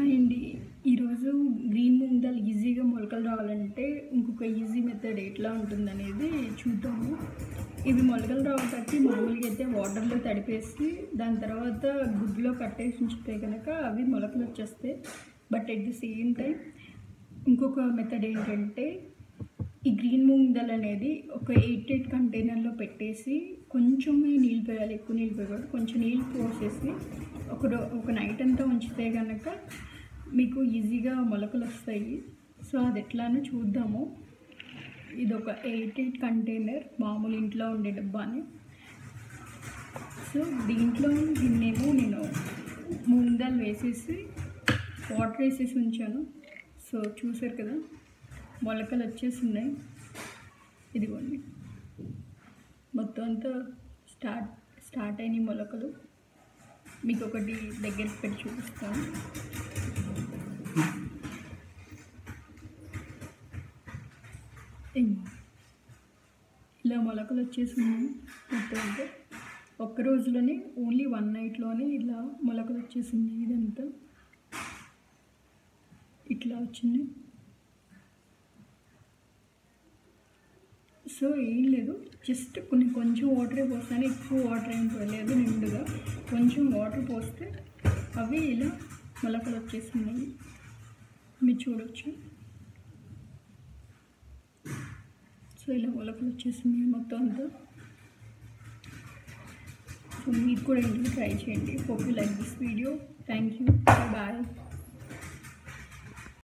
Hi అండి ఈరోజు green moong dal ఈజీగా మొలకలు రావాలంటే ఇంకొక ఈజీ మెథడ్ ఎట్లా ఉంటుందనేది చూద్దాము ఇవి మొలకలు రావటానికి మామూలుగా అయితే వాటర్లో తడిపేసి దాని తర్వాత గుడ్లో కట్టేసి ఉంచితే కనుక అవి మొలకలు వచ్చేస్తాయి but at the same time ఇంకొక మెథడ్ ఏంటంటే ఈ గ్రీన్ మూంగ్ దాల్ అనేది ఒక ఎయిట్ ఎయిట్ కంటైనర్లో పెట్టేసి కొంచెమే నీళ్ళు పోయాలి ఎక్కువ నీళ్ళు పోయకూడదు కొంచెం నీళ్ళు పోసేసి ఒక రో ఒక నైట్ అంతా ఉంచితే కనుక మీకు ఈజీగా మొలకలు వస్తాయి సో అది ఎట్లానో చూద్దాము ఇది ఒక ఎయిట్ ఎయిట్ కంటైనర్ మామూలు ఇంట్లో ఉండే డబ్బాని సో దీంట్లో దీన్నేమో నేను మూంగ్ దాల్ వేసేసి వాటర్ వేసేసి ఉంచాను సో చూసారు కదా మొలకలు వచ్చేసి ఉన్నాయి ఇదిగోండి మొత్తం అంతా స్టార్ట్ స్టార్ట్ అయిన మొలకలు మీకు ఒకటి దగ్గరికి పెట్టి చూపిస్తాను ఇదిగో. ఇలా మొలకలు వచ్చేసి ఉన్నాయి మొత్తం అంతా ఒక్క రోజులోనే ఓన్లీ వన్ నైట్లోనే ఇలా మొలకలు వచ్చేసి ఉన్నాయి ఇదంతా ఇట్లా వచ్చింది సో ఏం లేదు జస్ట్ కొన్ని కొంచెం వాటరే పోస్తాను ఎక్కువ వాటర్ ఏం పోయలేదు నిండుగా కొంచెం వాటర్ పోస్తే అవి ఇలా మొలకలు వచ్చేస్తున్నాయి మీరు చూడొచ్చు సో ఇలా మొలకలు వచ్చేస్తున్నాయి మొత్తం అంతా సో మీరు కూడా ఇంట్లో ట్రై చేయండి hope you like this video thank you bye